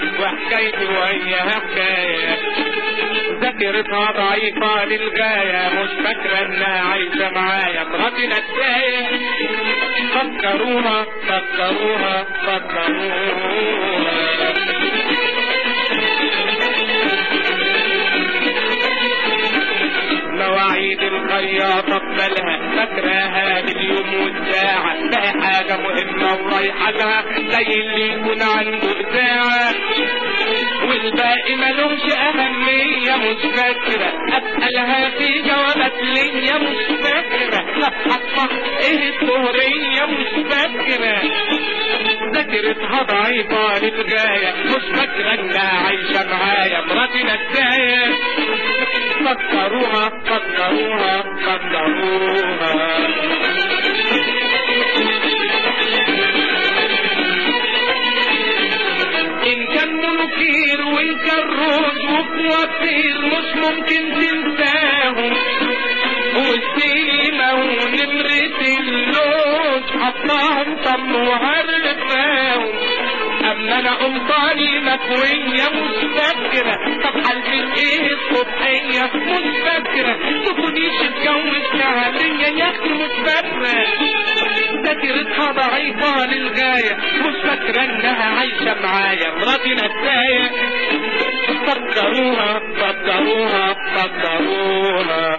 وحكايتي وياها حكاية ذاكرتها ضعيفة للغاية مش فاكرة انها عايشة معايا مراتي نساية فكروها فكروها فكروها مواعيد الخياطة ببالها فاكراها باليوم والساعة بقى حاجة مهمة ورايحة لها زي اللي يكون عنده إذاعة والباقي ملومش أهمية مش فاكرة أسألها في جوابات ليا مش فاكرة أصحى إيه الظهرية مش فاكرة ذاكرتها ضعيفة للغاية مش فاكرة إنها عايشة معايا مراتي نساية فكروها فكروها فكروها إن كان منكير وإن كان روج وفواتير مش ممكن تنساهم والسيمة ونمرة اللوج حطاهم طم وعرفاهم اما انا قمطاني مكوية مش فاكرة طب حالتي ايه الصبحية مش فاكرة تكونيش اتجوز شهرية يا اختي مش فاكرة ذاكرتها ضعيفة للغاية مش فاكرة انها عايشة معايا مراتي نساية فكروها فكروها فكروها